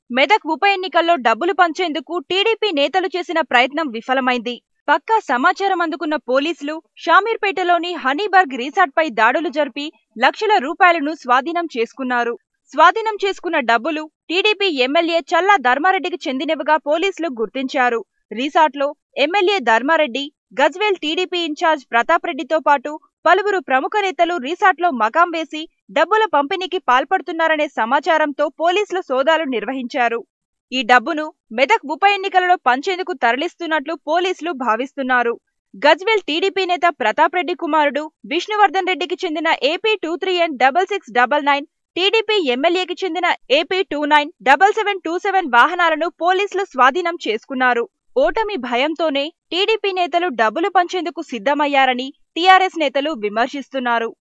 మెదక్ ఉప ఎన్నికల్లో డబ్బులు పంచేందుకు టీడీపీ నేతలు చేసిన ప్రయత్నం విఫలమైంది పక్కా సమాచారం అందుకున్న పోలీసులు షామీర్పేటలోని హనీబర్గ్ రిసార్ట్పై దాడులు జరిపి లక్షల రూపాయలను స్వాధీనం చేసుకున్నారు స్వాధీనం చేసుకున్న డబ్బులు టీడీపీ ఎమ్మెల్యే చల్లా ధర్మారెడ్డికి చెందినవిగా పోలీసులు గుర్తించారు రిసార్ట్లో MLA Dharma Reddy Gajwel TDP incharge Pratap రెడ్డితో పాటు పలువురు ప్రముఖ నేతలు రిసార్ట్లో మకాం వేసి డబ్బుల పంపిణీకి పాల్పడుతున్నారనే సమాచారంతో పోలీసులు సోదాలు నిర్వహించారు ఈ డబ్బును మెదక్ ఉప ఎన్నికలలో పంచేందుకు తరలిస్తున్నట్లు పోలీసులు భావిస్తున్నారు గజ్వేల్ టీడీపీ నేత ప్రతాప్ రెడ్డి కుమారుడు విష్ణువర్ధన్ రెడ్డికి చెందిన AP two three N double six double nine TDP ఎమ్మెల్యేకి చెందిన AP two nine double seven two seven వాహనాలను పోలీసులు స్వాధీనం చేసుకున్నారు ఓటమి భయంతోనే టీడీపీ నేతలు డబ్బులు పంచేందుకు సిద్ధమయ్యారని టీఆర్ఎస్ నేతలు విమర్శిస్తున్నారు